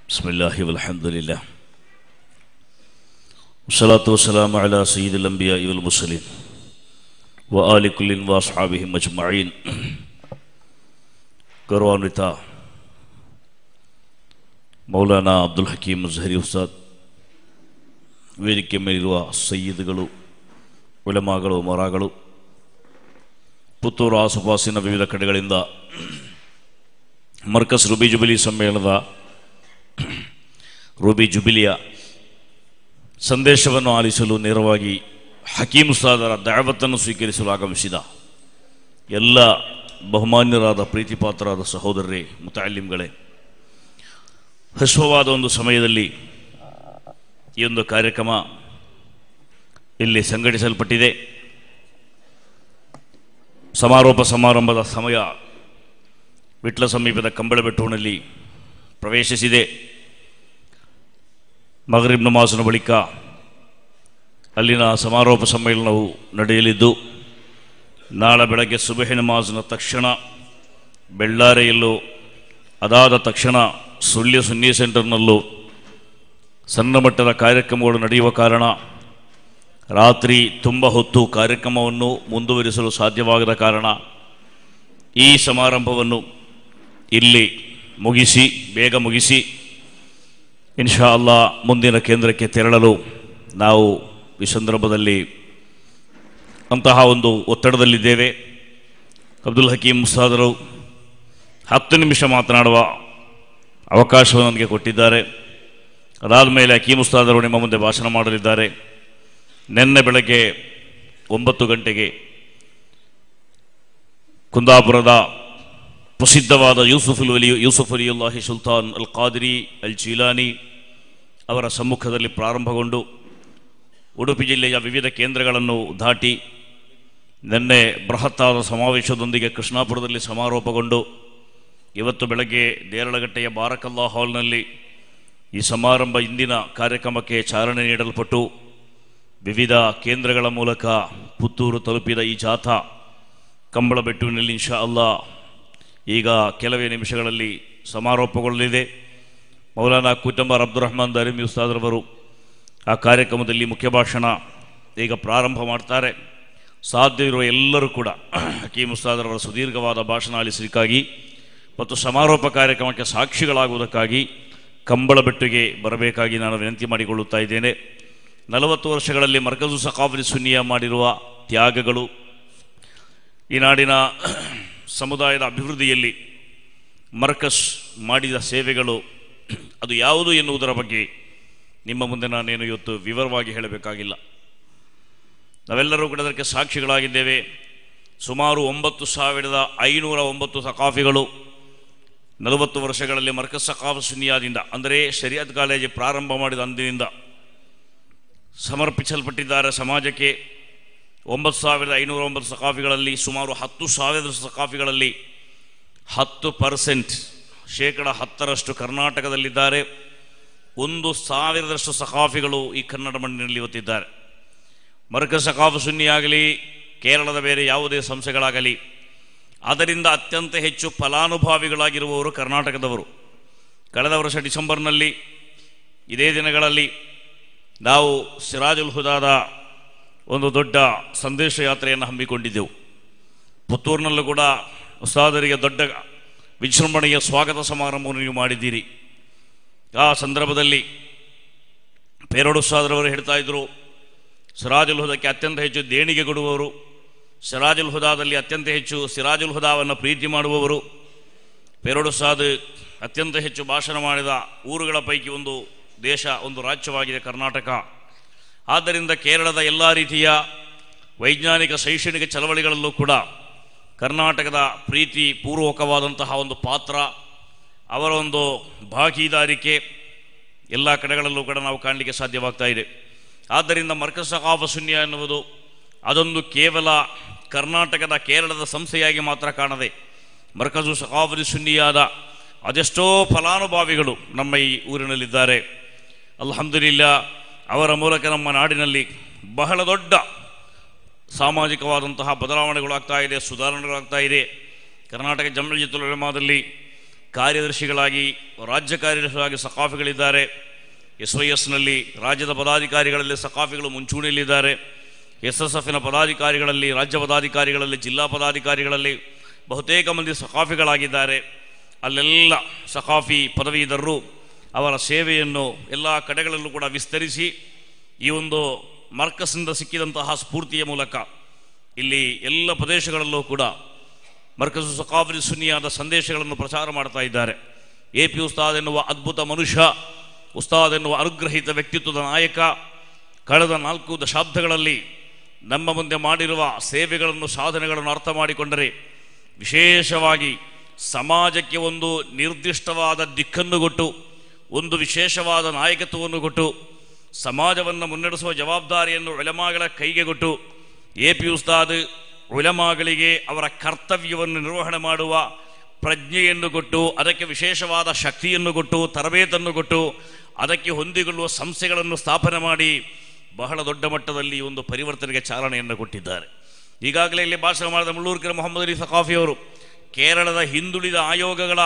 بسم الله والحمد لله والصلاة والسلام على سيد الأنبياء والمرسلين وآل كل وأصحابهم أجمعين ಗೌರವಾನ್ವಿತ ಮೌಲಾನಾ ಅಬ್ದುಲ್ ಹಕೀಮ್ ಜಹರಿ ಉಸ್ತಾದ್ ವೇದಿಕೆ ಮೇಲಿರುವ ಸಯ್ಯದ್ಗಳು ಉಲಮಾಗಳು ಮರಾಗಳು ಪುತ್ತೂರು ಆಸುಪಾಸಿನ ವಿವಿಧ ಕಡೆಗಳಿಂದ ಮರ್ಕಸ್ ರುಬಿ ಜುಬಿಲಿ ಸಮ್ಮೇಳನದ ರೂಬಿ ಜುಬಿಲಿಯ ಸಂದೇಶವನ್ನು ಆಲಿಸಲು ನೇರವಾಗಿ ಹಕೀಮ್ ಉಸ್ತಾದರ ದಾವತ್ತನ್ನು ಸ್ವೀಕರಿಸಲು ಆಗಮಿಸಿದ ಎಲ್ಲ ಬಹುಮಾನ್ಯರಾದ ಪ್ರೀತಿಪಾತ್ರರಾದ ಸಹೋದರರೇ ಮುತಾಲಿಮ್ಗಳೇ ಹಸುವಾದ ಒಂದು ಸಮಯದಲ್ಲಿ ಈ ಒಂದು ಕಾರ್ಯಕ್ರಮ ಇಲ್ಲಿ ಸಂಘಟಿಸಲ್ಪಟ್ಟಿದೆ ಸಮಾರೋಪ ಸಮಾರಂಭದ ಸಮಯ ವಿಟ್ಲ ಸಮೀಪದ ಕಂಬಳಬೆಟ್ಟೂರಿನಲ್ಲಿ ಪ್ರವೇಶಿಸಿದೆ ಮಗರಿಬ್ ನಮಾಜಿನ ಬಳಿಕ ಅಲ್ಲಿನ ಸಮಾರೋಪ ಸಮ್ಮೇಳನವು ನಡೆಯಲಿದ್ದು ನಾಳೆ ಬೆಳಗ್ಗೆ ಸುಬಹಿ ನಮಾಜಿನ ತಕ್ಷಣ ಬೆಳ್ಳಾರೆಯಲ್ಲೂ ಅದಾದ ತಕ್ಷಣ ಸುಳ್ಯ ಸುನ್ನಿ ಸೆಂಟರ್ನಲ್ಲೂ ಸಣ್ಣ ಮಟ್ಟದ ಕಾರ್ಯಕ್ರಮಗಳು ನಡೆಯುವ ಕಾರಣ ರಾತ್ರಿ ತುಂಬ ಹೊತ್ತು ಕಾರ್ಯಕ್ರಮವನ್ನು ಮುಂದುವರಿಸಲು ಸಾಧ್ಯವಾಗದ ಕಾರಣ ಈ ಸಮಾರಂಭವನ್ನು ಇಲ್ಲಿ ಮುಗಿಸಿ ಬೇಗ ಮುಗಿಸಿ ಇನ್ಶಾ ಅಲ್ಲಾ ಮುಂದಿನ ಕೇಂದ್ರಕ್ಕೆ ತೆರಳಲು ನಾವು ಈ ಸಂದರ್ಭದಲ್ಲಿ ಅಂತಹ ಒಂದು ಒತ್ತಡದಲ್ಲಿದ್ದೇವೆ ಅಬ್ದುಲ್ ಹಕೀಮ್ ಮುಸ್ತಾದರು ಹತ್ತು ನಿಮಿಷ ಮಾತನಾಡುವ ಅವಕಾಶವನ್ನು ನನಗೆ ಕೊಟ್ಟಿದ್ದಾರೆ ಅದಾದ ಮೇಲೆ ಹಕೀಮ್ ಉಸ್ತಾದರು ನಿಮ್ಮ ಮುಂದೆ ಭಾಷಣ ಮಾಡಲಿದ್ದಾರೆ ನಿನ್ನೆ ಬೆಳಗ್ಗೆ ಒಂಬತ್ತು ಗಂಟೆಗೆ ಕುಂದಾಪುರದ ಪ್ರಸಿದ್ಧವಾದ ಯೂಸುಫ್ ಅಲ್ ವಲಿ ಯೂಸುಫ್ ಅಲಿಯುಲ್ಲಾಹಿ ಸುಲ್ತಾನ್ ಅಲ್ ಖಾದಿರಿ ಅಲ್ ಚೀಲಾನಿ ಅವರ ಸಮ್ಮುಖದಲ್ಲಿ ಪ್ರಾರಂಭಗೊಂಡು ಉಡುಪಿ ಜಿಲ್ಲೆಯ ವಿವಿಧ ಕೇಂದ್ರಗಳನ್ನು ದಾಟಿ ನಿನ್ನೆ ಬೃಹತ್ತಾದ ಸಮಾವೇಶದೊಂದಿಗೆ ಕೃಷ್ಣಾಪುರದಲ್ಲಿ ಸಮಾರೋಪಗೊಂಡು ಇವತ್ತು ಬೆಳಗ್ಗೆ ದೇರಳಗಟ್ಟೆಯ ಬಾರಕಲ್ಲಾ ಹಾಲ್ನಲ್ಲಿ ಈ ಸಮಾರಂಭ ಇಂದಿನ ಕಾರ್ಯಕ್ರಮಕ್ಕೆ ಚಾಲನೆ ನೀಡಲ್ಪಟ್ಟು ವಿವಿಧ ಕೇಂದ್ರಗಳ ಮೂಲಕ ಪುತ್ತೂರು ತಲುಪಿದ ಈ ಜಾಥಾ ಕಂಬಳಬೆಟ್ಟುವಿನಲ್ಲಿ ಇನ್ಶಾ ಅಲ್ಲಾ ಈಗ ಕೆಲವೇ ನಿಮಿಷಗಳಲ್ಲಿ ಸಮಾರೋಪಗೊಳ್ಳಲಿದೆ ಮೌಲಾನಾ ಕುಟುಂಬರ್ ಅಬ್ದುಲ್ ರಹಮಾನ್ ದರಿಮಿ ಉಸ್ತಾದ್ರವರು ಆ ಕಾರ್ಯಕ್ರಮದಲ್ಲಿ ಮುಖ್ಯ ಭಾಷಣ ಈಗ ಪ್ರಾರಂಭ ಮಾಡ್ತಾರೆ ಸಾಧ್ಯವಿರುವ ಎಲ್ಲರೂ ಕೂಡ ಹಕೀಮ್ ಉಸ್ತಾದ್ರವರ ಸುದೀರ್ಘವಾದ ಭಾಷಣ ಆಲಿಸಲಿಕ್ಕಾಗಿ ಮತ್ತು ಸಮಾರೋಪ ಕಾರ್ಯಕ್ರಮಕ್ಕೆ ಸಾಕ್ಷಿಗಳಾಗುವುದಕ್ಕಾಗಿ ಕಂಬಳಬೆಟ್ಟುಗೆ ಬರಬೇಕಾಗಿ ನಾನು ವಿನಂತಿ ಮಾಡಿಕೊಳ್ಳುತ್ತಾ ಇದ್ದೇನೆ ನಲವತ್ತು ವರ್ಷಗಳಲ್ಲಿ ಮರ್ಕಜು ಸಕಾಫಿ ಸುನ್ನಿಯ ಮಾಡಿರುವ ತ್ಯಾಗಗಳು ಈ ನಾಡಿನ ಸಮುದಾಯದ ಅಭಿವೃದ್ಧಿಯಲ್ಲಿ ಮರ್ಕಸ್ ಮಾಡಿದ ಸೇವೆಗಳು ಅದು ಯಾವುದು ಎನ್ನುವುದರ ಬಗ್ಗೆ ನಿಮ್ಮ ಮುಂದೆ ನಾನೇನು ಇವತ್ತು ವಿವರವಾಗಿ ಹೇಳಬೇಕಾಗಿಲ್ಲ ನಾವೆಲ್ಲರೂ ಕೂಡ ಅದಕ್ಕೆ ಸಾಕ್ಷಿಗಳಾಗಿದ್ದೇವೆ ಸುಮಾರು ಒಂಬತ್ತು ಸಾವಿರದ ಐನೂರ ಒಂಬತ್ತು ಸಕಾಫಿಗಳು ನಲವತ್ತು ವರ್ಷಗಳಲ್ಲಿ ಮರ್ಕಸ್ ಸಕಾಫ್ ಸುನಿಯಾದಿಂದ ಅಂದರೆ ಶರಿಯತ್ ಕಾಲೇಜು ಪ್ರಾರಂಭ ಮಾಡಿದ ಅಂದಿನಿಂದ ಸಮರ್ಪಿಸಲ್ಪಟ್ಟಿದ್ದಾರೆ ಸಮಾಜಕ್ಕೆ ಒಂಬತ್ತು ಸಾವಿರದ ಐನೂರ ಒಂಬತ್ತು ಸಕಾಫಿಗಳಲ್ಲಿ ಸುಮಾರು ಹತ್ತು ಸಾವಿರದ ಸಕಾಫಿಗಳಲ್ಲಿ ಹತ್ತು ಪರ್ಸೆಂಟ್ ಶೇಕಡ ಹತ್ತರಷ್ಟು ಕರ್ನಾಟಕದಲ್ಲಿದ್ದಾರೆ ಒಂದು ಸಾವಿರದಷ್ಟು ಸಕಾಫಿಗಳು ಈ ಕನ್ನಡ ಮಣ್ಣಿನಲ್ಲಿ ಇವತ್ತಿದ್ದಾರೆ ಮರ್ಕ ಸಕಾಫ್ ಸುನ್ನಿಯಾಗಲಿ ಕೇರಳದ ಬೇರೆ ಯಾವುದೇ ಸಂಸ್ಥೆಗಳಾಗಲಿ ಅದರಿಂದ ಅತ್ಯಂತ ಹೆಚ್ಚು ಫಲಾನುಭವಿಗಳಾಗಿರುವವರು ಕರ್ನಾಟಕದವರು ಕಳೆದ ವರ್ಷ ಡಿಸೆಂಬರ್ನಲ್ಲಿ ಇದೇ ದಿನಗಳಲ್ಲಿ ನಾವು ಸಿರಾಜುಲ್ ಹುದಾದ ಒಂದು ದೊಡ್ಡ ಸಂದೇಶ ಯಾತ್ರೆಯನ್ನು ಹಮ್ಮಿಕೊಂಡಿದ್ದೆವು ಪುತ್ತೂರಿನಲ್ಲೂ ಕೂಡ ಉಸ್ತಾದರಿಗೆ ದೊಡ್ಡ ವಿಜೃಂಭಣೆಯ ಸ್ವಾಗತ ಸಮಾರಂಭವನ್ನು ನೀವು ಮಾಡಿದ್ದೀರಿ ಆ ಸಂದರ್ಭದಲ್ಲಿ ಪೇರೋಡು ಉಸ್ತಾದರವರು ಹೇಳ್ತಾ ಇದ್ರು ಸಿರಾಜುಲ್ ಹುದಾಕ್ಕೆ ಅತ್ಯಂತ ಹೆಚ್ಚು ದೇಣಿಗೆ ಕೊಡುವವರು ಸಿರಾಜುಲ್ ಹುದಾದಲ್ಲಿ ಅತ್ಯಂತ ಹೆಚ್ಚು ಸಿರಾಜುಲ್ ಹುದಾವನ್ನು ಪ್ರೀತಿ ಮಾಡುವವರು ಪೇರೋಡು ಸಾದ್ ಅತ್ಯಂತ ಹೆಚ್ಚು ಭಾಷಣ ಮಾಡಿದ ಊರುಗಳ ಪೈಕಿ ಒಂದು ದೇಶ ಒಂದು ರಾಜ್ಯವಾಗಿದೆ ಕರ್ನಾಟಕ ಆದ್ದರಿಂದ ಕೇರಳದ ಎಲ್ಲ ರೀತಿಯ ವೈಜ್ಞಾನಿಕ ಶೈಕ್ಷಣಿಕ ಚಳವಳಿಗಳಲ್ಲೂ ಕೂಡ ಕರ್ನಾಟಕದ ಪ್ರೀತಿ ಪೂರ್ವಕವಾದಂತಹ ಒಂದು ಪಾತ್ರ ಅವರ ಒಂದು ಭಾಗೀದಾರಿಕೆ ಎಲ್ಲ ಕಡೆಗಳಲ್ಲೂ ಕೂಡ ನಾವು ಕಾಣಲಿಕ್ಕೆ ಸಾಧ್ಯವಾಗ್ತಾ ಇದೆ ಆದ್ದರಿಂದ ಮರ್ಕಸ್ ಸಕಾಫ ಶೂನ್ಯ ಎನ್ನುವುದು ಅದೊಂದು ಕೇವಲ ಕರ್ನಾಟಕದ ಕೇರಳದ ಸಂಸ್ಥೆಯಾಗಿ ಮಾತ್ರ ಕಾಣದೆ ಮರ್ಕಜು ಸಕಾಫರಿ ಸುನ್ನಿಯಾದ ಅದೆಷ್ಟೋ ಫಲಾನುಭವಿಗಳು ನಮ್ಮ ಈ ಊರಿನಲ್ಲಿದ್ದಾರೆ ಅಲ್ಹಮ್ದುಲಿಲ್ಲ ಅವರ ಮೂಲಕ ನಮ್ಮ ನಾಡಿನಲ್ಲಿ ಬಹಳ ದೊಡ್ಡ ಸಾಮಾಜಿಕವಾದಂತಹ ಬದಲಾವಣೆಗಳಾಗ್ತಾ ಇದೆ ಸುಧಾರಣೆಗಳಾಗ್ತಾ ಇದೆ ಕರ್ನಾಟಕ ಜಮ್ಮಜತ್ತುಲ್ ಉಲಮಾದಲ್ಲಿ ಕಾರ್ಯದರ್ಶಿಗಳಾಗಿ ರಾಜ್ಯ ಕಾರ್ಯದರ್ಶಿಗಳಾಗಿ ಸಕಾಫಿಗಳಿದ್ದಾರೆ ಎಸ್ ವೈ ಎಸ್ನಲ್ಲಿ ರಾಜ್ಯದ ಪದಾಧಿಕಾರಿಗಳಲ್ಲಿ ಸಕಾಫಿಗಳು ಮುಂಚೂಣಿಯಲ್ಲಿದ್ದಾರೆ ಎಸ್ ಎಸ್ ಎಫ್ನ ಪದಾಧಿಕಾರಿಗಳಲ್ಲಿ ರಾಜ್ಯ ಪದಾಧಿಕಾರಿಗಳಲ್ಲಿ ಜಿಲ್ಲಾ ಪದಾಧಿಕಾರಿಗಳಲ್ಲಿ ಬಹುತೇಕ ಮಂದಿ ಸಕಾಫಿಗಳಾಗಿದ್ದಾರೆ ಅಲ್ಲೆಲ್ಲ ಸಕಾಫಿ ಪದವೀಧರರು ಅವರ ಸೇವೆಯನ್ನು ಎಲ್ಲ ಕಡೆಗಳಲ್ಲೂ ಕೂಡ ವಿಸ್ತರಿಸಿ ಈ ಒಂದು ಮರ್ಕಸ್ನಿಂದ ಸಿಕ್ಕಿದಂತಹ ಸ್ಫೂರ್ತಿಯ ಮೂಲಕ ಇಲ್ಲಿ ಎಲ್ಲ ಪ್ರದೇಶಗಳಲ್ಲೂ ಕೂಡ ಮರ್ಕಜು ಸಕಾಫಿ ಸುನ್ನಿಯಾದ ಸಂದೇಶಗಳನ್ನು ಪ್ರಚಾರ ಮಾಡ್ತಾ ಇದ್ದಾರೆ ಎ ಪಿ ಉಸ್ತಾದ್ ಎನ್ನುವ ಅದ್ಭುತ ಮನುಷ್ಯ ಉಸ್ತಾದ್ ಎನ್ನುವ ಅನುಗ್ರಹಿತ ವ್ಯಕ್ತಿತ್ವದ ನಾಯಕ ಕಳೆದ ನಾಲ್ಕು ದಶಾಬ್ದಗಳಲ್ಲಿ ನಮ್ಮ ಮುಂದೆ ಮಾಡಿರುವ ಸೇವೆಗಳನ್ನು ಸಾಧನೆಗಳನ್ನು ಅರ್ಥ ಮಾಡಿಕೊಂಡರೆ ವಿಶೇಷವಾಗಿ ಸಮಾಜಕ್ಕೆ ಒಂದು ನಿರ್ದಿಷ್ಟವಾದ ದಿಕ್ಕನ್ನು ಕೊಟ್ಟು ಒಂದು ವಿಶೇಷವಾದ ನಾಯಕತ್ವವನ್ನು ಕೊಟ್ಟು ಸಮಾಜವನ್ನು ಮುನ್ನಡೆಸುವ ಜವಾಬ್ದಾರಿಯನ್ನು ಉಲಮಾಗಳ ಕೈಗೆ ಕೊಟ್ಟು ಎ ಪಿ ಉಸ್ತಾದ್ ಉಲಮಾಗಳಿಗೆ ಅವರ ಕರ್ತವ್ಯವನ್ನು ನಿರ್ವಹಣೆ ಮಾಡುವ ಪ್ರಜ್ಞೆಯನ್ನು ಕೊಟ್ಟು ಅದಕ್ಕೆ ವಿಶೇಷವಾದ ಶಕ್ತಿಯನ್ನು ಕೊಟ್ಟು ತರಬೇತನ್ನು ಕೊಟ್ಟು ಅದಕ್ಕೆ ಹೊಂದಿಕೊಳ್ಳುವ ಸಂಸ್ಥೆಗಳನ್ನು ಸ್ಥಾಪನೆ ಮಾಡಿ ಬಹಳ ದೊಡ್ಡ ಮಟ್ಟದಲ್ಲಿ ಈ ಒಂದು ಪರಿವರ್ತನೆಗೆ ಚಾಲನೆಯನ್ನು ಕೊಟ್ಟಿದ್ದಾರೆ ಈಗಾಗಲೇ ಇಲ್ಲಿ ಭಾಷಣ ಮಾಡಿದ ಮುಳ್ಳೂರ್ಕರ ಮೊಹಮ್ಮದ್ ಅಲಿ ಸಕಾಫಿಯವರು ಕೇರಳದ ಹಿಂದುಳಿದ ಆಯೋಗಗಳ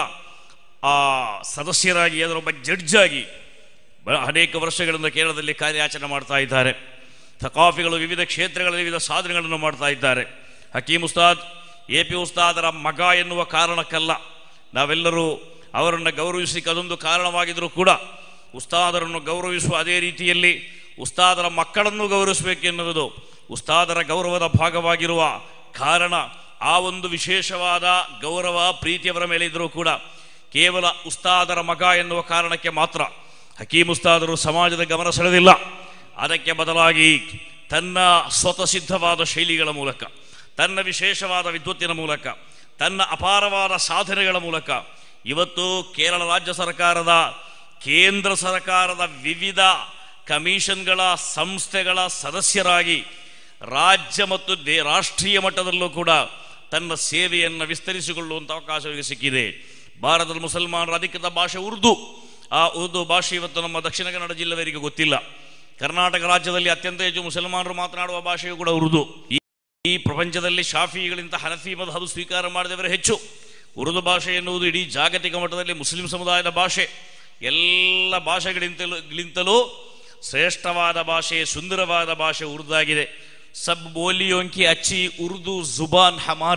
ಆ ಸದಸ್ಯರಾಗಿ ಅದರೊಬ್ಬ ಜಡ್ಜಾಗಿ ಬ- ಅನೇಕ ವರ್ಷಗಳಿಂದ ಕೇರಳದಲ್ಲಿ ಕಾರ್ಯಾಚರಣೆ ಮಾಡ್ತಾ ಇದ್ದಾರೆ ಥಕಾಫಿಗಳು ವಿವಿಧ ಕ್ಷೇತ್ರಗಳಲ್ಲಿ ವಿವಿಧ ಸಾಧನೆಗಳನ್ನು ಮಾಡ್ತಾ ಇದ್ದಾರೆ ಹಕೀಮ್ ಉಸ್ತಾದ್ ಎ ಪಿ ಉಸ್ತಾದರ ಮಗ ಎನ್ನುವ ಕಾರಣಕ್ಕಲ್ಲ ನಾವೆಲ್ಲರೂ ಅವರನ್ನು ಗೌರವಿಸಲಿಕ್ಕೆ ಅದೊಂದು ಕಾರಣವಾಗಿದ್ದರೂ ಕೂಡ ಉಸ್ತಾದರನ್ನು ಗೌರವಿಸುವ ಅದೇ ರೀತಿಯಲ್ಲಿ ಉಸ್ತಾದರ ಮಕ್ಕಳನ್ನು ಗೌರವಿಸಬೇಕೆನ್ನುವುದು ಉಸ್ತಾದರ ಗೌರವದ ಭಾಗವಾಗಿರುವ ಕಾರಣ ಆ ಒಂದು ವಿಶೇಷವಾದ ಗೌರವ ಪ್ರೀತಿಯವರ ಮೇಲೆ ಇದ್ದರೂ ಕೂಡ ಕೇವಲ ಉಸ್ತಾದರ ಮಗ ಎನ್ನುವ ಕಾರಣಕ್ಕೆ ಮಾತ್ರ ಹಕೀಮ್ ಉಸ್ತಾದರು ಸಮಾಜದ ಗಮನ ಸೆಳೆದಿಲ್ಲ ಅದಕ್ಕೆ ಬದಲಾಗಿ ತನ್ನ ಸ್ವತಃಸಿದ್ಧವಾದ ಶೈಲಿಗಳ ಮೂಲಕ ತನ್ನ ವಿಶೇಷವಾದ ವಿದ್ವತ್ತಿನ ಮೂಲಕ ತನ್ನ ಅಪಾರವಾದ ಸಾಧನೆಗಳ ಮೂಲಕ ಇವತ್ತು ಕೇರಳ ರಾಜ್ಯ ಸರ್ಕಾರದ ಕೇಂದ್ರ ಸರ್ಕಾರದ ವಿವಿಧ ಕಮಿಷನ್ಗಳ ಸಂಸ್ಥೆಗಳ ಸದಸ್ಯರಾಗಿ ರಾಜ್ಯ ಮತ್ತು ದೇ ರಾಷ್ಟ್ರೀಯ ಮಟ್ಟದಲ್ಲೂ ಕೂಡ ತನ್ನ ಸೇವೆಯನ್ನು ವಿಸ್ತರಿಸಿಕೊಳ್ಳುವಂಥ ಅವಕಾಶ ಇವರಿಗೆ ಸಿಕ್ಕಿದೆ ಭಾರತದ ಮುಸಲ್ಮಾನರ ಅಧಿಕೃತ ಭಾಷೆ ಉರ್ದು ಆ ಉರ್ದು ಭಾಷೆ ಇವತ್ತು ನಮ್ಮ ದಕ್ಷಿಣ ಕನ್ನಡ ಜಿಲ್ಲೆಯವರಿಗೆ ಗೊತ್ತಿಲ್ಲ ಕರ್ನಾಟಕ ರಾಜ್ಯದಲ್ಲಿ ಅತ್ಯಂತ ಹೆಚ್ಚು ಮುಸಲ್ಮಾನರು ಮಾತನಾಡುವ ಭಾಷೆಯು ಕೂಡ ಉರ್ದು ಈ ಈ ಪ್ರಪಂಚದಲ್ಲಿ ಶಾಫಿಗಳಿಂದ ಹನಫಿ ಮಧು ಸ್ವೀಕಾರ ಮಾಡಿದವರೇ ಹೆಚ್ಚು ಉರ್ದು ಭಾಷೆ ಎನ್ನುವುದು ಇಡೀ ಜಾಗತಿಕ ಮಟ್ಟದಲ್ಲಿ ಮುಸ್ಲಿಂ ಸಮುದಾಯದ ಭಾಷೆ ಎಲ್ಲ ಭಾಷೆಗಳಿಂತಲೂ ಗಿಂತಲೂ ಶ್ರೇಷ್ಠವಾದ ಭಾಷೆ ಸುಂದರವಾದ ಭಾಷೆ ಉರ್ದಾಗಿದೆ ಸಬ್ ಬೋಲಿಯೋಂಕಿ ಅಚ್ಚಿ ಉರ್ದು ಜುಬಾನ್ ಹಮಾರ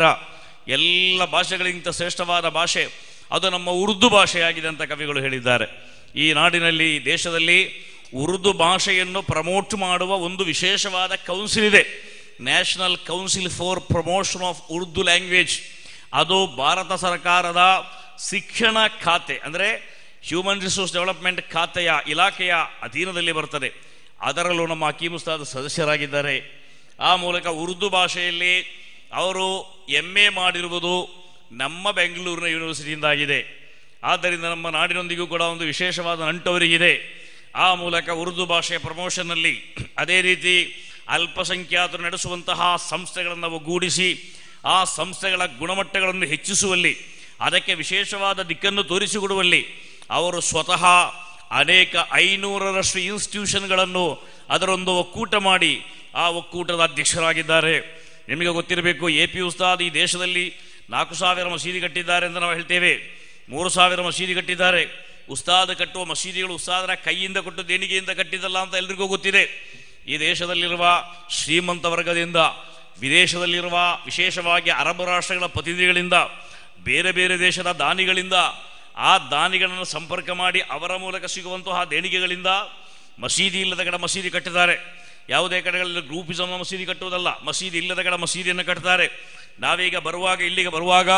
ಎಲ್ಲ ಭಾಷೆಗಳಿಗಿಂತ ಶ್ರೇಷ್ಠವಾದ ಭಾಷೆ ಅದು ನಮ್ಮ ಉರ್ದು ಭಾಷೆಯಾಗಿದೆ ಅಂತ ಕವಿಗಳು ಹೇಳಿದ್ದಾರೆ ಈ ನಾಡಿನಲ್ಲಿ ಈ ದೇಶದಲ್ಲಿ ಉರ್ದು ಭಾಷೆಯನ್ನು ಪ್ರಮೋಟ್ ಮಾಡುವ ಒಂದು ವಿಶೇಷವಾದ ಕೌನ್ಸಿಲ್ ಇದೆ national council for promotion of Urdu language ಅದು ಭಾರತ ಸರ್ಕಾರದ ಶಿಕ್ಷಣ ಖಾತೆ ಅಂದರೆ ಹ್ಯೂಮನ್ ರಿಸೋರ್ಸ್ ಡೆವಲಪ್ಮೆಂಟ್ ಖಾತೆಯ ಇಲಾಖೆಯ ಅಧೀನದಲ್ಲಿ ಬರ್ತದೆ ಅದರಲ್ಲೂ ನಮ್ಮ ಹಕೀಮ್ ಉಸ್ತಾದ್ ಸದಸ್ಯರಾಗಿದ್ದಾರೆ ಆ ಮೂಲಕ ಉರ್ದು ಭಾಷೆಯಲ್ಲಿ ಅವರು ಎಮ್ ಎ ಮಾಡಿರುವುದು ನಮ್ಮ ಬೆಂಗಳೂರಿನ ಯೂನಿವರ್ಸಿಟಿಯಿಂದಾಗಿದೆ ಆದ್ದರಿಂದ ನಮ್ಮ ನಾಡಿನೊಂದಿಗೂ ಕೂಡ ಒಂದು ವಿಶೇಷವಾದ ನಂಟು ಅವರಿಗಿದೆ ಆ ಮೂಲಕ ಉರ್ದು ಭಾಷೆಯ ಪ್ರಮೋಷನ್ನಲ್ಲಿ ಅದೇ ರೀತಿ ಅಲ್ಪಸಂಖ್ಯಾತರು ನಡೆಸುವಂತಹ ಸಂಸ್ಥೆಗಳನ್ನು ಒಗ್ಗೂಡಿಸಿ ಆ ಸಂಸ್ಥೆಗಳ ಗುಣಮಟ್ಟಗಳನ್ನು ಹೆಚ್ಚಿಸುವಲ್ಲಿ ಅದಕ್ಕೆ ವಿಶೇಷವಾದ ದಿಕ್ಕನ್ನು ತೋರಿಸಿಕೊಡುವಲ್ಲಿ ಅವರು ಸ್ವತಃ ಅನೇಕ ಐನೂರರಷ್ಟು ಇನ್ಸ್ಟಿಟ್ಯೂಷನ್ಗಳನ್ನು ಅದರೊಂದು ಒಕ್ಕೂಟ ಮಾಡಿ ಆ ಒಕ್ಕೂಟದ ಅಧ್ಯಕ್ಷರಾಗಿದ್ದಾರೆ ನಿಮಗೆ ಗೊತ್ತಿರಬೇಕು ಎ ಪಿ ಉಸ್ತಾದ್ ಈ ದೇಶದಲ್ಲಿ ನಾಲ್ಕು ಸಾವಿರ ಮಸೀದಿ ಕಟ್ಟಿದ್ದಾರೆ ಅಂತ ನಾವು ಹೇಳ್ತೇವೆ ಮೂರು ಸಾವಿರ ಮಸೀದಿ ಕಟ್ಟಿದ್ದಾರೆ ಉಸ್ತಾದ್ ಕಟ್ಟುವ ಮಸೀದಿಗಳು ಉಸ್ತಾದರ ಕೈಯಿಂದ ಕೊಟ್ಟು ದೇಣಿಗೆಯಿಂದ ಕಟ್ಟಿದಲ್ಲ ಅಂತ ಎಲ್ರಿಗೂ ಗೊತ್ತಿದೆ ಈ ದೇಶದಲ್ಲಿರುವ ಶ್ರೀಮಂತ ವರ್ಗದಿಂದ ವಿದೇಶದಲ್ಲಿರುವ ವಿಶೇಷವಾಗಿ ಅರಬ್ ರಾಷ್ಟ್ರಗಳ ಪ್ರತಿನಿಧಿಗಳಿಂದ ಬೇರೆ ಬೇರೆ ದೇಶದ ದಾನಿಗಳಿಂದ ಆ ದಾನಿಗಳನ್ನು ಸಂಪರ್ಕ ಮಾಡಿ ಅವರ ಮೂಲಕ ಸಿಗುವಂತಹ ದೇಣಿಗೆಗಳಿಂದ ಮಸೀದಿ ಇಲ್ಲದ ಕಡೆ ಮಸೀದಿ ಕಟ್ಟಿದ್ದಾರೆ ಯಾವುದೇ ಕಡೆಗಳಲ್ಲಿ ಗ್ರೂಪಿಸಮ್ ಮಸೀದಿ ಕಟ್ಟುವುದಲ್ಲ ಮಸೀದಿ ಇಲ್ಲದ ಕಡೆ ಮಸೀದಿಯನ್ನು ಕಟ್ತಾರೆ ನಾವೀಗ ಬರುವಾಗ ಇಲ್ಲಿಗೆ ಬರುವಾಗ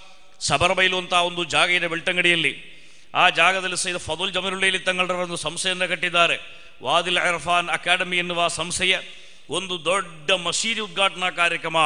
ಸಬರಬೈಲು ಅಂತ ಒಂದು ಜಾಗ ಇದೆ ಬೆಳ್ತಂಗಡಿಯಲ್ಲಿ ಆ ಜಾಗದಲ್ಲಿ ಸೈದ ಫದುಲ್ ಜಮೀರುಳ್ಳಿ ತಂಗಳರ ಒಂದು ಸಂಸ್ಥೆಯನ್ನು ಕಟ್ಟಿದ್ದಾರೆ ವಾದಿಲ್ ಇರ್ಫಾನ್ ಅಕಾಡೆಮಿ ಎನ್ನುವ ಸಂಸ್ಥೆಯ ಒಂದು ದೊಡ್ಡ ಮಸೀದಿ ಉದ್ಘಾಟನಾ ಕಾರ್ಯಕ್ರಮ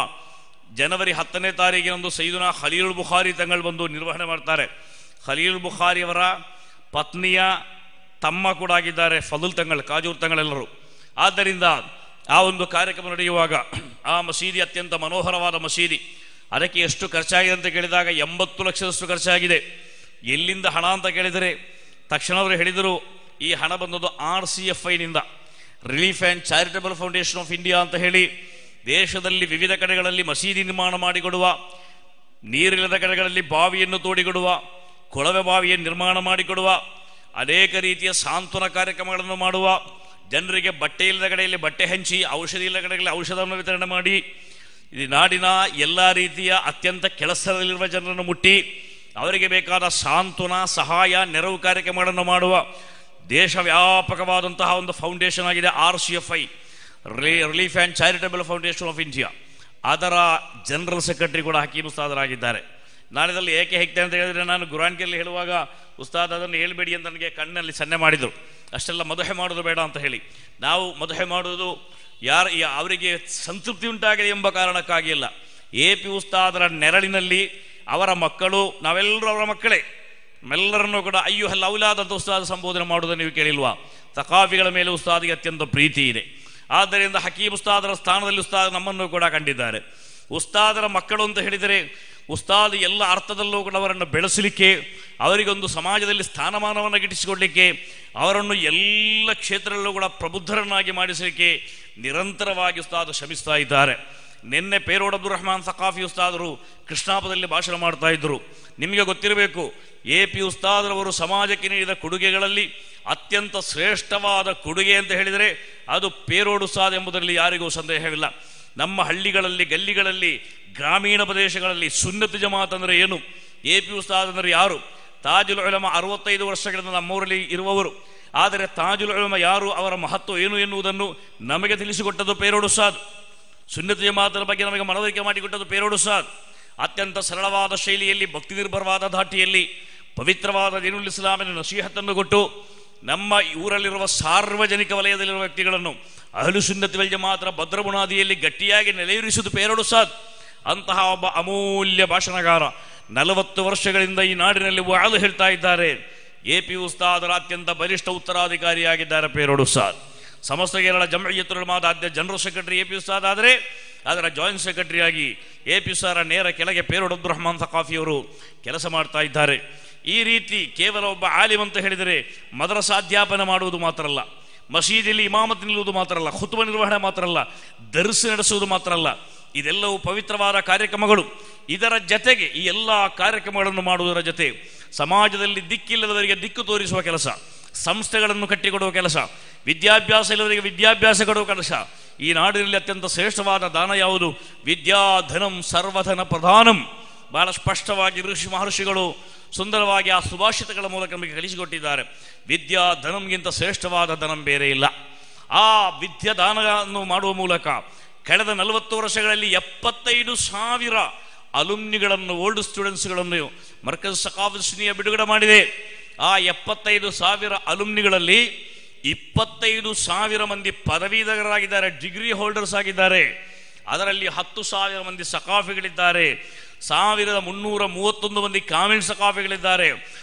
ಜನವರಿ ಹತ್ತನೇ ತಾರೀಕಿನಂದು ಸೈದುನ ಖಲೀಲ್ ಬುಖಾರಿ ತಂಗಳು ಬಂದು ನಿರ್ವಹಣೆ ಮಾಡ್ತಾರೆ ಖಲೀಲ್ ಬುಖಾರಿಯವರ ಪತ್ನಿಯ ತಮ್ಮ ಕೂಡ ಆಗಿದ್ದಾರೆ ಫದುಲ್ ತಂಗಳು ಕಾಜೂರ್ ತಂಗಳೆಲ್ಲರೂ ಆದ್ದರಿಂದ ಆ ಒಂದು ಕಾರ್ಯಕ್ರಮ ನಡೆಯುವಾಗ ಆ ಮಸೀದಿ ಅತ್ಯಂತ ಮನೋಹರವಾದ ಮಸೀದಿ ಅದಕ್ಕೆ ಎಷ್ಟು ಖರ್ಚಾಗಿದೆ ಅಂತ ಕೇಳಿದಾಗ ಎಂಬತ್ತು ಲಕ್ಷದಷ್ಟು ಖರ್ಚಾಗಿದೆ ಎಲ್ಲಿಂದ ಹಣ ಅಂತ ಕೇಳಿದರೆ ತಕ್ಷಣ ಅವರು ಹೇಳಿದರು ಈ ಹಣ ಬಂದದ್ದು ಆರ್ ಸಿ ಎಫ್ ಐನಿಂದ relief and charitable foundation of India ಅಂತ ಹೇಳಿ ದೇಶದಲ್ಲಿ ವಿವಿಧ ಕಡೆಗಳಲ್ಲಿ ಮಸೀದಿ ನಿರ್ಮಾಣ ಮಾಡಿಕೊಡುವ ನೀರಿಲ್ಲದ ಕಡೆಗಳಲ್ಲಿ ಬಾವಿಯನ್ನು ತೋಡಿಕೊಡುವ ಕೊಳವೆ ಬಾವಿಯನ್ನು ನಿರ್ಮಾಣ ಮಾಡಿಕೊಡುವ ಅನೇಕ ರೀತಿಯ ಸಾಂತ್ವನ ಕಾರ್ಯಕ್ರಮಗಳನ್ನು ಮಾಡುವ ಜನರಿಗೆ ಬಟ್ಟೆ ಇಲ್ಲದ ಕಡೆಯಲ್ಲಿ ಬಟ್ಟೆ ಹಂಚಿ ಔಷಧಿ ಇಲ್ಲದ ಕಡೆಯಲ್ಲಿ ಔಷಧವನ್ನು ವಿತರಣೆ ಮಾಡಿ ಈ ನಾಡಿನ ಎಲ್ಲ ರೀತಿಯ ಅತ್ಯಂತ ಕೆಲಸದಲ್ಲಿರುವ ಜನರನ್ನು ಮುಟ್ಟಿ ಅವರಿಗೆ ಬೇಕಾದ ಸಾಂತ್ವನ ಸಹಾಯ ನೆರವು ಕಾರ್ಯಕ್ರಮಗಳನ್ನು ಮಾಡುವ ದೇಶವ್ಯಾಪಕವಾದಂತಹ ಒಂದು ಫೌಂಡೇಶನ್ ಆಗಿದೆ R C F I relief and charitable foundation of India ಅದರ ಜನರಲ್ ಸೆಕ್ರೆಟರಿ ಕೂಡ ಹಕೀಮ್ ಉಸ್ತಾದರಾಗಿದ್ದಾರೆ ನಾಳಿದಲ್ಲಿ ಏಕೆ ಹೇಗ್ತೇನೆ ಅಂತ ಹೇಳಿದ್ರೆ ನಾನು ಗುರಾನ್ಗಿಯಲ್ಲಿ ಹೇಳುವಾಗ ಉಸ್ತಾದ್ ಅದನ್ನು ಹೇಳಬೇಡಿ ಅಂತ ನನಗೆ ಕಣ್ಣಲ್ಲಿ ಸನ್ನೆ ಮಾಡಿದರು ಅಷ್ಟೆಲ್ಲ ಮದುವೆ ಮಾಡೋದು ಬೇಡ ಅಂತ ಹೇಳಿ ನಾವು ಮದುವೆ ಮಾಡುವುದು ಯಾರು ಯಾ- ಅವರಿಗೆ ಸಂತೃಪ್ತಿ ಉಂಟಾಗಿದೆ ಎಂಬ ಕಾರಣಕ್ಕಾಗಿ ಇಲ್ಲ ಎ ಪಿ ಉಸ್ತಾದರ ನೆರಳಿನಲ್ಲಿ ಅವರ ಮಕ್ಕಳು ನಾವೆಲ್ಲರೂ ಅವರ ಮಕ್ಕಳೇ ನಮ್ಮೆಲ್ಲರನ್ನೂ ಕೂಡ ಅಯ್ಯೋ ಹಲ್ಲ ಔಲಾದಂಥ ಉಸ್ತಾದ ಸಂಬೋಧನೆ ಮಾಡುವುದನ್ನು ನೀವು ಕೇಳಿಲ್ವಾ ತಕಾಫಿಗಳ ಮೇಲೆ ಉಸ್ತಾದಿಗೆ ಅತ್ಯಂತ ಪ್ರೀತಿ ಇದೆ ಆದ್ದರಿಂದ ಹಕೀಮ್ ಉಸ್ತಾದರ ಸ್ಥಾನದಲ್ಲಿ ಉಸ್ತಾದ್ ನಮ್ಮನ್ನು ಕೂಡ ಕಂಡಿದ್ದಾರೆ ಉಸ್ತಾದರ ಮಕ್ಕಳು ಅಂತ ಹೇಳಿದರೆ ಉಸ್ತಾದ್ ಎಲ್ಲ ಅರ್ಥದಲ್ಲೂ ಕೂಡ ಅವರನ್ನು ಬೆಳೆಸಲಿಕ್ಕೆ ಅವರಿಗೊಂದು ಸಮಾಜದಲ್ಲಿ ಸ್ಥಾನಮಾನವನ್ನು ಗಿಟ್ಟಿಸಿಕೊಡಲಿಕ್ಕೆ ಅವರನ್ನು ಎಲ್ಲ ಕ್ಷೇತ್ರದಲ್ಲೂ ಕೂಡ ಪ್ರಬುದ್ಧರನ್ನಾಗಿ ಮಾಡಿಸಲಿಕ್ಕೆ ನಿರಂತರವಾಗಿ ಉಸ್ತಾದ್ ಶ್ರಮಿಸ್ತಾ ಇದ್ದಾರೆ ನಿನ್ನೆ ಪೇರೋಡ್ ಅಬ್ದುಲ್ ರಹಮಾನ್ ಸಕಾಫಿ ಉಸ್ತಾದರು ಕೃಷ್ಣಾಪದಲ್ಲಿ ಭಾಷಣ ಮಾಡ್ತಾ ಇದ್ದರು ನಿಮಗೆ ಗೊತ್ತಿರಬೇಕು ಎ ಪಿ ಉಸ್ತಾದರವರು ಸಮಾಜಕ್ಕೆ ನೀಡಿದ ಕೊಡುಗೆಗಳಲ್ಲಿ ಅತ್ಯಂತ ಶ್ರೇಷ್ಠವಾದ ಕೊಡುಗೆ ಅಂತ ಹೇಳಿದರೆ ಅದು ಪೇರೋಡ್ ಉಸ್ತಾದ್ ಎಂಬುದರಲ್ಲಿ ಯಾರಿಗೂ ಸಂದೇಹವಿಲ್ಲ ನಮ್ಮ ಹಳ್ಳಿಗಳಲ್ಲಿ ಗಲ್ಲಿಗಳಲ್ಲಿ ಗ್ರಾಮೀಣ ಪ್ರದೇಶಗಳಲ್ಲಿ ಸುನ್ನತ್ ಜಮಾತ್ ಅಂದರೆ ಏನು ಎ ಪಿ ಉಸ್ತಾದ್ ಅಂದರೆ ಯಾರು ತಾಜುಲ್ ಉಲಮ ಅರವತ್ತೈದು ವರ್ಷಗಳಿಂದ ನಮ್ಮೂರಲ್ಲಿ ಇರುವವರು ಆದರೆ ತಾಜುಲ್ ಉಲಮ ಯಾರು ಅವರ ಮಹತ್ವ ಏನು ಎನ್ನುವುದನ್ನು ನಮಗೆ ತಿಳಿಸಿಕೊಟ್ಟದ್ದು ಪೇರೋಡ್ ಉಸ್ತಾದ್ ಸುನ್ನತ ಜಮಾತರ ಬಗ್ಗೆ ನಮಗೆ ಮನವರಿಕೆ ಮಾಡಿಕೊಟ್ಟದ್ದು ಪೇರೋಡು ಸಾದ್ ಅತ್ಯಂತ ಸರಳವಾದ ಶೈಲಿಯಲ್ಲಿ ಭಕ್ತಿ ನಿರ್ಭರವಾದ ಧಾಟಿಯಲ್ಲಿ ಪವಿತ್ರವಾದ ದೀನುಲ್ ಇಸ್ಲಾಮಿನ ನಸೀಹತ್ತನ್ನು ಕೊಟ್ಟು ನಮ್ಮ ಊರಲ್ಲಿರುವ ಸಾರ್ವಜನಿಕ ವಲಯದಲ್ಲಿರುವ ವ್ಯಕ್ತಿಗಳನ್ನು ಅಹಲು ಸುನ್ನತಿ ವಲ್ ಜಮಾತರ ಭದ್ರ ಬುನಾದಿಯಲ್ಲಿ ಗಟ್ಟಿಯಾಗಿ ನೆಲೆಯೂರಿಸುವುದು ಪೇರೋಡು ಸಾದ್ ಅಂತಹ ಒಬ್ಬ ಅಮೂಲ್ಯ ಭಾಷಣಗಾರ ನಲವತ್ತು ವರ್ಷಗಳಿಂದ ಈ ನಾಡಿನಲ್ಲಿ ವಾದು ಹೇಳ್ತಾ ಇದ್ದಾರೆ ಎ ಪಿ ಉಸ್ತಾದರ ಅತ್ಯಂತ ಬಲಿಷ್ಠ ಉತ್ತರಾಧಿಕಾರಿಯಾಗಿದ್ದಾರೆ ಪೇರೋಡು ಸಾದ್ ಸಮಸ್ತ ಕೇರಳ ಜಮಯತ್ತುಲ್ ಮಾದಾದ್ಯ general secretary A P Usthad ಆದರೆ ಅದರ ಜಾಯಿಂಟ್ ಸೆಕ್ರೆಟರಿಯಾಗಿ ಎ ಪಿ ಉಸ್ತಾರ ನೇರ ಕೆಳಗೆ ಪೇರೋಡ್ ಅಬ್ದುಲ್ ರಹಮಾನ್ ಸಕಾಫಿಯವರು ಕೆಲಸ ಮಾಡ್ತಾ ಇದ್ದಾರೆ ಈ ರೀತಿ ಕೇವಲ ಒಬ್ಬ ಆಲಿಮ್ ಅಂತ ಹೇಳಿದರೆ ಮದರಸಾಧ್ಯಾಪನ ಮಾಡುವುದು ಮಾತ್ರ ಅಲ್ಲ ಮಸೀದಿಯಲ್ಲಿ ಇಮಾಮತ್ ನಿಲ್ಲುವುದು ಮಾತ್ರ ಅಲ್ಲ ಹುತುಬ ನಿರ್ವಹಣೆ ಮಾತ್ರ ಅಲ್ಲ ದರ್ಸ್ ನಡೆಸುವುದು ಮಾತ್ರ ಅಲ್ಲ ಇದೆಲ್ಲವೂ ಪವಿತ್ರವಾದ ಕಾರ್ಯಕ್ರಮಗಳು ಇದರ ಜತೆಗೆ ಈ ಎಲ್ಲ ಕಾರ್ಯಕ್ರಮಗಳನ್ನು ಮಾಡುವುದರ ಜೊತೆ ಸಮಾಜದಲ್ಲಿ ದಿಕ್ಕಿಲ್ಲದವರಿಗೆ ದಿಕ್ಕು ತೋರಿಸುವ ಕೆಲಸ ಸಂಸ್ಥೆಗಳನ್ನು ಕಟ್ಟಿಕೊಡುವ ಕೆಲಸ ವಿದ್ಯಾಭ್ಯಾಸ ಇಲ್ಲದವರಿಗೆ ವಿದ್ಯಾಭ್ಯಾಸ ಕೊಡುವ ಕೆಲಸ ಈ ನಾಡಿನಲ್ಲಿ ಅತ್ಯಂತ ಶ್ರೇಷ್ಠವಾದ ದಾನ ಯಾವುದು ವಿದ್ಯಾಧನಂ ಸರ್ವಧನ ಪ್ರಧಾನಂ ಬಹಳ ಸ್ಪಷ್ಟವಾಗಿ ಋಷಿ ಮಹರ್ಷಿಗಳು ಸುಂದರವಾಗಿ ಆ ಸುಭಾಷಿತಗಳ ಮೂಲಕ ನಮಗೆ ಕಲಿಸಿಕೊಟ್ಟಿದ್ದಾರೆ ವಿದ್ಯಾ ಧನಂಗಿಂತ ಶ್ರೇಷ್ಠವಾದ ಧನಂ ಬೇರೆ ಇಲ್ಲ ಆ ವಿದ್ಯಾದಾನವನ್ನು ಮಾಡುವ ಮೂಲಕ ಕಳೆದ ನಲವತ್ತು ವರ್ಷಗಳಲ್ಲಿ ಎಪ್ಪತ್ತೈದು ಸಾವಿರ ಅಲುಮ್ನಿಗಳನ್ನು ಓಲ್ಡ್ ಸ್ಟೂಡೆಂಟ್ಸ್ಗಳನ್ನು ಮರ್ಕಜ್ ಸಕಾಫಿಸ್ನಿಯ ಬಿಡುಗಡೆ ಮಾಡಿದೆ ಆ ಎಪ್ಪತ್ತೈದು ಸಾವಿರ ಅಲುಮ್ನಿಗಳಲ್ಲಿ ಇಪ್ಪತ್ತೈದು ಸಾವಿರ ಮಂದಿ ಪದವೀಧರರಾಗಿದ್ದಾರೆ ಡಿಗ್ರಿ ಹೋಲ್ಡರ್ಸ್ ಆಗಿದ್ದಾರೆ ಅದರಲ್ಲಿ ಹತ್ತು ಸಾವಿರ ಮಂದಿ ಸಕಾಫಿಗಳಿದ್ದಾರೆ ಸಾವಿರದ ಮುನ್ನೂರ ಮೂವತ್ತೊಂದು ಮಂದಿ ಕಾಮಿಲ್ ಸಕಾಫಿಗಳಿದ್ದಾರೆ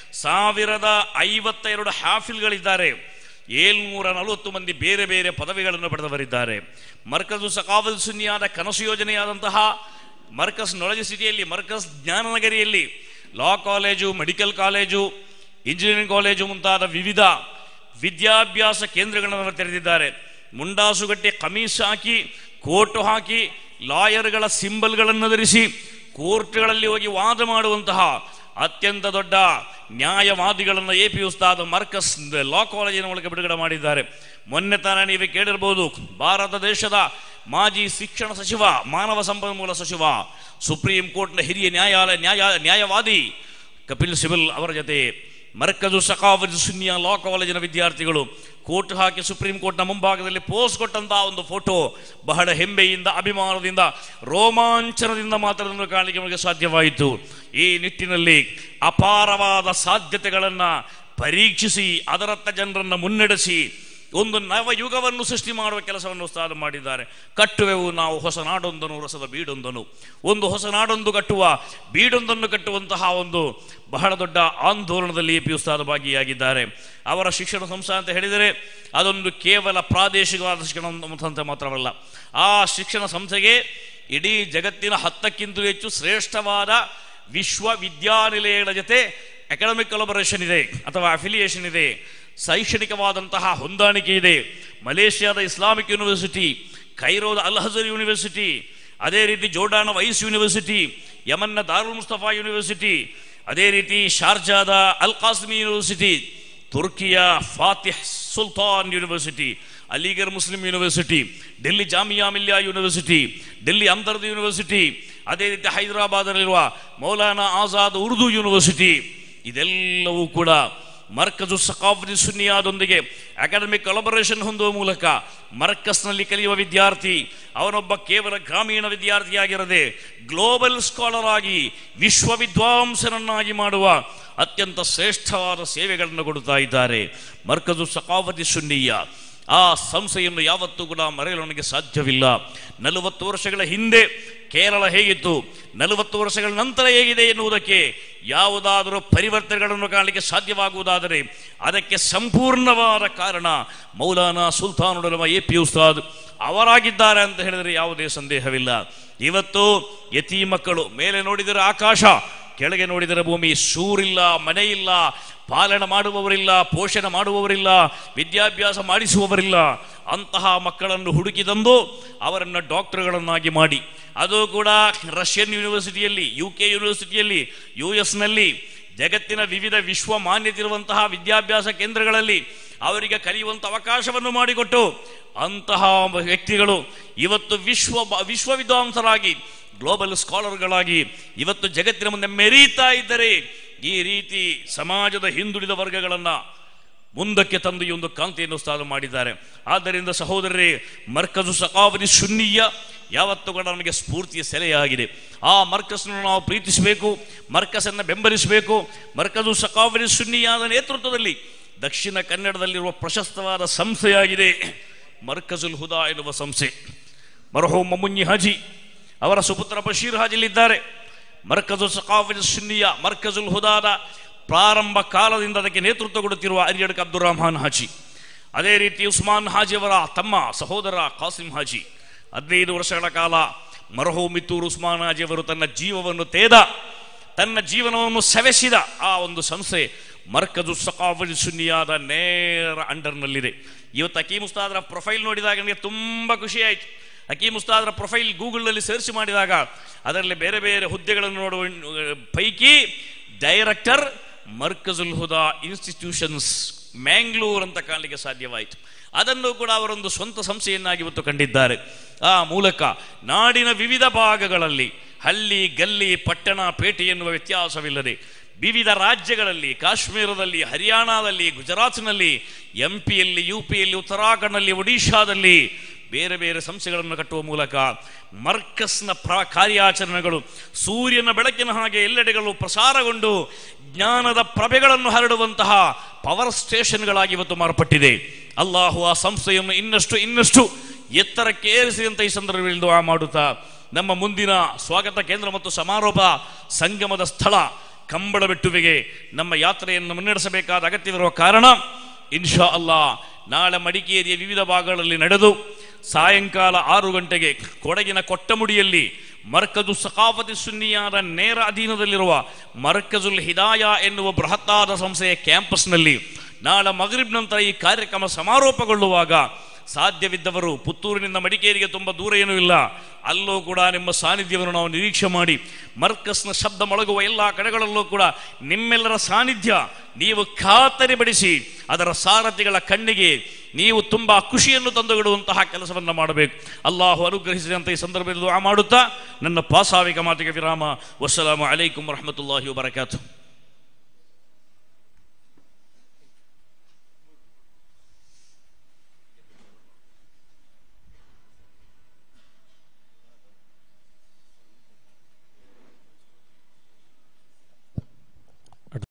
ಸಾವಿರದ ಐವತ್ತೆರಡು ಹಾಫಿಲ್ಗಳಿದ್ದಾರೆ ಏಳ್ನೂರ ನಲವತ್ತು ಮಂದಿ ಬೇರೆ ಬೇರೆ ಪದವಿಗಳನ್ನು ಪಡೆದವರಿದ್ದಾರೆ ಮರ್ಕಜು ಸಕಾಫಲ್ ಸುನ್ನಿಯಾದ ಕನಸು ಯೋಜನೆಯಾದಂತಹ ಮರ್ಕಸ್ ನೊಳಜಿ ಸಿಟಿಯಲ್ಲಿ ಮರ್ಕಸ್ ಜ್ಞಾನನಗರಿಯಲ್ಲಿ law college medical college engineering college ಮುಂತಾದ ವಿವಿಧ ವಿದ್ಯಾಭ್ಯಾಸ ಕೇಂದ್ರಗಳನ್ನು ತೆರೆದಿದ್ದಾರೆ ಮುಂಡಾಸುಗಟ್ಟೆ ಕಮೀಸ್ ಹಾಕಿ ಕೋಟು ಹಾಕಿ ಲಾಯರ್ಗಳ ಸಿಂಬಲ್ಗಳನ್ನು ಧರಿಸಿ ಕೋರ್ಟ್ಗಳಲ್ಲಿ ಹೋಗಿ ವಾದ ಮಾಡುವಂತಹ ಅತ್ಯಂತ ದೊಡ್ಡ ನ್ಯಾಯವಾದಿಗಳನ್ನು A P Usthad Markaz law ಕಾಲೇಜಿನ ಮೂಲಕ ಬಿಡುಗಡೆ ಮಾಡಿದ್ದಾರೆ ಮೊನ್ನೆ ತಾನೇ ನೀವು ಕೇಳಿರ್ಬೋದು ಭಾರತ ದೇಶದ ಮಾಜಿ ಶಿಕ್ಷಣ ಸಚಿವ ಮಾನವ ಸಂಪನ್ಮೂಲ ಸಚಿವ ಸುಪ್ರೀಂ ಕೋರ್ಟ್ನ ಹಿರಿಯ ನ್ಯಾಯಾಲಯ ನ್ಯಾಯ ನ್ಯಾಯವಾದಿ ಕಪಿಲ್ ಸಿಬಲ್ ಅವರ ಜೊತೆ ಮರ್ಕಜು ಸಕಾಫಜ್ ಸುನ್ನಿಯ ಲಾ ಕಾಲೇಜಿನ ವಿದ್ಯಾರ್ಥಿಗಳು ಕೋರ್ಟ್ ಹಾಕಿ ಸುಪ್ರೀಂ ಕೋರ್ಟ್ನ ಮುಂಭಾಗದಲ್ಲಿ ಪೋಸ್ ಕೊಟ್ಟಂತಹ ಒಂದು ಫೋಟೋ ಬಹಳ ಹೆಮ್ಮೆಯಿಂದ ಅಭಿಮಾನದಿಂದ ರೋಮಾಂಚನದಿಂದ ಮಾತ್ರ ಅದನ್ನು ಕಾಣಲಿಕ್ಕೆ ನಮಗೆ ಸಾಧ್ಯವಾಯಿತು ಈ ನಿಟ್ಟಿನಲ್ಲಿ ಅಪಾರವಾದ ಸಾಧ್ಯತೆಗಳನ್ನು ಪರೀಕ್ಷಿಸಿ ಅದರತ್ತ ಜನರನ್ನು ಮುನ್ನಡೆಸಿ ಒಂದು ನವಯುಗವನ್ನು ಸೃಷ್ಟಿ ಮಾಡುವ ಕೆಲಸವನ್ನು ಉಸ್ತಾದ ಮಾಡಿದ್ದಾರೆ ಕಟ್ಟುವೆವು ನಾವು ಹೊಸ ನಾಡೊಂದನು ರಸದ ಬೀಡೊಂದನು ಒಂದು ಹೊಸ ನಾಡೊಂದು ಕಟ್ಟುವ ಬೀಡೊಂದನ್ನು ಕಟ್ಟುವಂತಹ ಒಂದು ಬಹಳ ದೊಡ್ಡ ಆಂದೋಲನದಲ್ಲಿ ಎ ಪಿ ಉಸ್ತಾದ ಭಾಗಿಯಾಗಿದ್ದಾರೆ ಅವರ ಶಿಕ್ಷಣ ಸಂಸ್ಥೆ ಅಂತ ಹೇಳಿದರೆ ಅದೊಂದು ಕೇವಲ ಪ್ರಾದೇಶಿಕವಾದ ಶಿಕ್ಷಣ ಸಂಸ್ಥೆ ಮಾತ್ರವಲ್ಲ ಆ ಶಿಕ್ಷಣ ಸಂಸ್ಥೆಗೆ ಇಡೀ ಜಗತ್ತಿನ ಹತ್ತಕ್ಕಿಂತಲೂ ಹೆಚ್ಚು ಶ್ರೇಷ್ಠವಾದ ವಿಶ್ವವಿದ್ಯಾನಿಲಯಗಳ ಜೊತೆ ಅಕಾಡೆಮಿಕ್ ಕೊಲಬರೇಷನ್ ಇದೆ ಅಥವಾ ಅಫಿಲಿಯೇಷನ್ ಇದೆ ಶೈಕ್ಷಣಿಕವಾದಂತಹ ಹೊಂದಾಣಿಕೆ ಇದೆ ಮಲೇಷ್ಯಾದ ಇಸ್ಲಾಮಿಕ್ ಯೂನಿವರ್ಸಿಟಿ ಕೈರೋದ ಅಲ್ ಹಜರ್ ಯೂನಿವರ್ಸಿಟಿ ಅದೇ ರೀತಿ ಜೋರ್ಡಾನ ವೈಸ್ ಯೂನಿವರ್ಸಿಟಿ ಯಮನ್ನ ದಾರುಲ್ ಮುಸ್ತಫಾ ಯೂನಿವರ್ಸಿಟಿ ಅದೇ ರೀತಿ ಶಾರ್ಜಾದ ಅಲ್ ಕಾಸ್ಮಿ ಯೂನಿವರ್ಸಿಟಿ ತುರ್ಕಿಯ Fatih Sultan university Aligarh Muslim university Delhi Jamia Millia university Delhi Hamdard university ಅದೇ ರೀತಿ ಹೈದರಾಬಾದಲ್ಲಿರುವ ಮೌಲಾನಾ ಆಜಾದ್ ಉರ್ದು ಯೂನಿವರ್ಸಿಟಿ ಇದೆಲ್ಲವೂ ಕೂಡ ಮರ್ಕಜು ಸಕಾಫತಿ ಸುನ್ನಿಯಾದೊಂದಿಗೆ ಅಕಾಡೆಮಿಕ್ ಕೊಲಬರೇಷನ್ ಹೊಂದುವ ಮೂಲಕ ಮರ್ಕಸ್ನಲ್ಲಿ ಕಲಿಯುವ ವಿದ್ಯಾರ್ಥಿ ಅವನೊಬ್ಬ ಕೇವಲ ಗ್ರಾಮೀಣ ವಿದ್ಯಾರ್ಥಿಯಾಗಿರದೆ ಗ್ಲೋಬಲ್ ಸ್ಕಾಲರ್ ಆಗಿ ವಿಶ್ವ ವಿದ್ವಾಂಸನನ್ನಾಗಿ ಮಾಡುವ ಅತ್ಯಂತ ಶ್ರೇಷ್ಠವಾದ ಸೇವೆಗಳನ್ನು ಕೊಡುತ್ತಾ ಇದ್ದಾರೆ ಮರ್ಕಜು ಸಕಾಫತಿ ಸುನ್ನಿಯ ಆ ಸಂಸ್ಥೆಯನ್ನು ಯಾವತ್ತೂ ಕೂಡ ಮರೆಯಲು ನನಗೆ ಸಾಧ್ಯವಿಲ್ಲ ನಲವತ್ತು ವರ್ಷಗಳ ಹಿಂದೆ ಕೇರಳ ಹೇಗಿತ್ತು ನಲವತ್ತು ವರ್ಷಗಳ ನಂತರ ಹೇಗಿದೆ ಎನ್ನುವುದಕ್ಕೆ ಯಾವುದಾದರೂ ಪರಿವರ್ತನೆಗಳನ್ನು ಕಾಣಲಿಕ್ಕೆ ಸಾಧ್ಯವಾಗುವುದಾದರೆ ಅದಕ್ಕೆ ಸಂಪೂರ್ಣವಾದ ಕಾರಣ ಮೌಲಾನಾ ಸುಲ್ತಾನುಡಲಮ ಎ ಪಿ ಉಸ್ತಾದ್ ಅವರಾಗಿದ್ದಾರೆ ಅಂತ ಹೇಳಿದರೆ ಯಾವುದೇ ಸಂದೇಹವಿಲ್ಲ ಇವತ್ತು ಯತಿ ಮಕ್ಕಳು ಮೇಲೆ ನೋಡಿದರೆ ಆಕಾಶ ಕೆಳಗೆ ನೋಡಿದರೆ ಭೂಮಿ ಸೂರಿಲ್ಲ ಮನೆ ಇಲ್ಲ ಪಾಲನೆ ಮಾಡುವವರಿಲ್ಲ ಪೋಷಣೆ ಮಾಡುವವರಿಲ್ಲ ವಿದ್ಯಾಭ್ಯಾಸ ಮಾಡಿಸುವವರಿಲ್ಲ ಅಂತಹ ಮಕ್ಕಳನ್ನು ಹುಡುಕಿ ತಂದು ಅವರನ್ನು ಡಾಕ್ಟರ್ಗಳನ್ನಾಗಿ ಮಾಡಿ ಅದು ಕೂಡ ರಷ್ಯನ್ ಯೂನಿವರ್ಸಿಟಿಯಲ್ಲಿ ಯು ಕೆ ಯೂನಿವರ್ಸಿಟಿಯಲ್ಲಿ ಯು ಎಸ್ನಲ್ಲಿ ಜಗತ್ತಿನ ವಿವಿಧ ವಿಶ್ವ ಮಾನ್ಯತೆ ಇರುವಂತಹ ವಿದ್ಯಾಭ್ಯಾಸ ಕೇಂದ್ರಗಳಲ್ಲಿ ಅವರಿಗೆ ಕಲಿಯುವಂಥ ಅವಕಾಶವನ್ನು ಮಾಡಿಕೊಟ್ಟು ಅಂತಹ ವ್ಯಕ್ತಿಗಳು ಇವತ್ತು ವಿಶ್ವ ವಿಶ್ವ ವಿದ್ವಾಂಸರಾಗಿ ಗ್ಲೋಬಲ್ ಸ್ಕಾಲರ್ಗಳಾಗಿ ಇವತ್ತು ಜಗತ್ತಿನ ಮುಂದೆ ಮೆರೀತಾ ಇದ್ದರೆ ಈ ರೀತಿ ಸಮಾಜದ ಹಿಂದುಳಿದ ವರ್ಗಗಳನ್ನು ಮುಂದಕ್ಕೆ ತಂದು ಈ ಒಂದು ಕಾಂತಿಯನ್ನು ಸ್ಥಾನ ಮಾಡಿದ್ದಾರೆ ಆದ್ದರಿಂದ ಸಹೋದರರೇ ಮರ್ಕಜು ಸಕಾವರಿ ಶುನ್ನಿಯ ಯಾವತ್ತೂ ಕೂಡ ನಮಗೆ ಸ್ಫೂರ್ತಿಯ ಸೆಲೆಯಾಗಿದೆ ಆ ಮರ್ಕಸ್ನನ್ನು ನಾವು ಪ್ರೀತಿಸಬೇಕು ಮರ್ಕಸನ್ನು ಬೆಂಬಲಿಸಬೇಕು ಮರ್ಕಜು ಸಕಾವರಿ ಸುನ್ನಿಯಾದ ನೇತೃತ್ವದಲ್ಲಿ ದಕ್ಷಿಣ ಕನ್ನಡದಲ್ಲಿರುವ ಪ್ರಶಸ್ತವಾದ ಸಂಸ್ಥೆಯಾಗಿದೆ ಮರ್ಕಜುಲ್ ಹುದಾ ಎನ್ನುವ ಸಂಸ್ಥೆ ಮರಹೋ ಮಮುನ್ಯಿ ಹಾಜಿ ಅವರ ಸುಪುತ್ರ ಬಶೀರ್ ಹಾಜಿಲಿದ್ದಾರೆ ಮರ್ಕಜು ಸಕಾಫಿಲ್ ಸುನ್ನಿಯ ಮರ್ಕಜುಲ್ ಹುದಾದ ಪ್ರಾರಂಭ ಕಾಲದಿಂದ ಅದಕ್ಕೆ ನೇತೃತ್ವ ಕೊಡುತ್ತಿರುವ ಅರಿಯಡ್ಕ ಅಬ್ದುಲ್ ರಹಮಾನ್ ಹಾಜಿ ಅದೇ ರೀತಿ ಉಸ್ಮಾನ್ ಹಾಜಿ ಅವರ ತಮ್ಮ ಸಹೋದರ ಕಾಸಿಂ ಹಾಜಿ ಹದಿನೈದು ವರ್ಷಗಳ ಕಾಲ ಮರಹೋ ಮಿತ್ತೂರು ಉಸ್ಮಾನ್ ಹಾಜಿ ಅವರು ತನ್ನ ಜೀವವನ್ನು ತೇದ ತನ್ನ ಜೀವನವನ್ನು ಸವೆಸಿದ ಆ ಒಂದು ಸಂಸ್ಥೆ ಮರ್ಕಜು ಸಕಾಫಿಲ್ ಸುನ್ನಿಯಾದ ನೇರ ಅಂಡರ್ನಲ್ಲಿದೆ ಇವತ್ತು ಅಕೀಮ್ ಉಸ್ತಾದರ ಪ್ರೊಫೈಲ್ ನೋಡಿದಾಗ ನನಗೆ ತುಂಬ ಖುಷಿ ಆಯಿತು ಅಕೀಮ್ ಉಸ್ತಾದರ ಪ್ರೊಫೈಲ್ ಗೂಗಲ್ನಲ್ಲಿ ಸರ್ಚ್ ಮಾಡಿದಾಗ ಅದರಲ್ಲಿ ಬೇರೆ ಬೇರೆ ಹುದ್ದೆಗಳನ್ನು ನೋಡುವ ಪೈಕಿ ಡೈರೆಕ್ಟರ್ ಮರ್ಕಜುಲ್ ಹುದಾ ಇನ್ಸ್ಟಿಟ್ಯೂಷನ್ಸ್ ಮ್ಯಾಂಗ್ಳೂರ್ ಅಂತ ಕಾಣಲಿಕ್ಕೆ ಸಾಧ್ಯವಾಯಿತು ಅದನ್ನು ಕೂಡ ಅವರೊಂದು ಸ್ವಂತ ಸಂಸ್ಥೆಯನ್ನಾಗಿ ಇವತ್ತು ಕಂಡಿದ್ದಾರೆ ಆ ಮೂಲಕ ನಾಡಿನ ವಿವಿಧ ಭಾಗಗಳಲ್ಲಿ ಹಳ್ಳಿ ಗಲ್ಲಿ ಪಟ್ಟಣ ಪೇಟೆ ಎನ್ನುವ ವ್ಯತ್ಯಾಸವಿಲ್ಲದೆ ವಿವಿಧ ರಾಜ್ಯಗಳಲ್ಲಿ ಕಾಶ್ಮೀರದಲ್ಲಿ ಹರಿಯಾಣದಲ್ಲಿ ಗುಜರಾತ್ನಲ್ಲಿ ಎಂ ಪಿಯಲ್ಲಿ ಯು ಪಿಯಲ್ಲಿ ಉತ್ತರಾಖಂಡ್ನಲ್ಲಿ ಒಡಿಶಾದಲ್ಲಿ ಬೇರೆ ಬೇರೆ ಸಂಸ್ಥೆಗಳನ್ನು ಕಟ್ಟುವ ಮೂಲಕ ಮರ್ಕಸ್ನ ಪ್ರ ಕಾರ್ಯಾಚರಣೆಗಳು ಸೂರ್ಯನ ಬೆಳಕಿನ ಹಾಗೆ ಎಲ್ಲೆಡೆಗಳು ಪ್ರಸಾರಗೊಂಡು ಜ್ಞಾನದ ಪ್ರಭೆಗಳನ್ನು ಹರಡುವಂತಹ ಪವರ್ ಸ್ಟೇಷನ್ಗಳಾಗಿ ಇವತ್ತು ಮಾರ್ಪಟ್ಟಿದೆ ಅಲ್ಲಾಹು ಆ ಸಂಸ್ಥೆಯನ್ನು ಇನ್ನಷ್ಟು ಇನ್ನಷ್ಟು ಎತ್ತರಕ್ಕೆ ಏರಿಸಿ ಅಂತ ಈ ಸಂದರ್ಭದಲ್ಲಿ ದುಆ ಮಾಡುತ್ತಾ ನಮ್ಮ ಮುಂದಿನ ಸ್ವಾಗತ ಕೇಂದ್ರ ಮತ್ತು ಸಮಾರೋಪ ಸಂಗಮದ ಸ್ಥಳ ಕಂಬಳ ಬೆಟ್ಟುವಿಗೆ ನಮ್ಮ ಯಾತ್ರೆಯನ್ನು ಮುನ್ನಡೆಸಬೇಕಾದ ಅಗತ್ಯವಿರುವ ಕಾರಣ ಇನ್ಶಾ ಅಲ್ಲಾ ನಾಳೆ ಮಡಿಕೇರಿಯ ವಿವಿಧ ಭಾಗಗಳಲ್ಲಿ ನಡೆದು ಸಾಯಂಕಾಲ ಆರು ಗಂಟೆಗೆ ಕೊಡಗಿನ ಕೊಟ್ಟಮುಡಿಯಲ್ಲಿ ಮರ್ಕಜು ಸಕಾಫತಿ ಸುನ್ನಿಯಾದ ನೇರ ಅಧೀನದಲ್ಲಿರುವ ಮರ್ಕಜುಲ್ ಹಿದಾಯ ಎನ್ನುವ ಬೃಹತ್ತಾದ ಸಂಸ್ಥೆಯ ಕ್ಯಾಂಪಸ್ನಲ್ಲಿ ನಾಳೆ ಮಗರಿಬ್ ನಂತರ ಈ ಕಾರ್ಯಕ್ರಮ ಸಮಾರೋಪಗೊಳ್ಳುವಾಗ ಸಾಧ್ಯವಿದ್ದವರು ಪುತ್ತೂರಿನಿಂದ ಮಡಿಕೇರಿಗೆ ತುಂಬ ದೂರ ಏನೂ ಇಲ್ಲ ಅಲ್ಲೂ ಕೂಡ ನಿಮ್ಮ ಸಾನ್ನಿಧ್ಯವನ್ನು ನಾವು ನಿರೀಕ್ಷೆ ಮಾಡಿ ಮರ್ಕಸ್ನ ಶಬ್ದ ಮೊಳಗುವ ಎಲ್ಲ ಕಡೆಗಳಲ್ಲೂ ಕೂಡ ನಿಮ್ಮೆಲ್ಲರ ಸಾನ್ನಿಧ್ಯ ನೀವು ಖಾತರಿ ಪಡಿಸಿ ಅದರ ಸಾರಥಿಗಳ ಕಣ್ಣಿಗೆ ನೀವು ತುಂಬ ಖುಷಿಯನ್ನು ತಂದುಬಿಡುವಂತಹ ಕೆಲಸವನ್ನು ಮಾಡಬೇಕು ಅಲ್ಲಾಹು ಅನುಗ್ರಹಿಸಿದಂಥ ಈ ಸಂದರ್ಭದಲ್ಲಿ ದುಆ ಮಾಡುತ್ತಾ ನನ್ನ ಪಾಸಾವಿಕ ಮಾತಿಗೆ ವಿರಾಮ ವಸ್ಸಲಾಮು ಅಲೈಕುಂ ವರಹಮತುಲ್ಲಾಹಿ ವಬರಕಾತು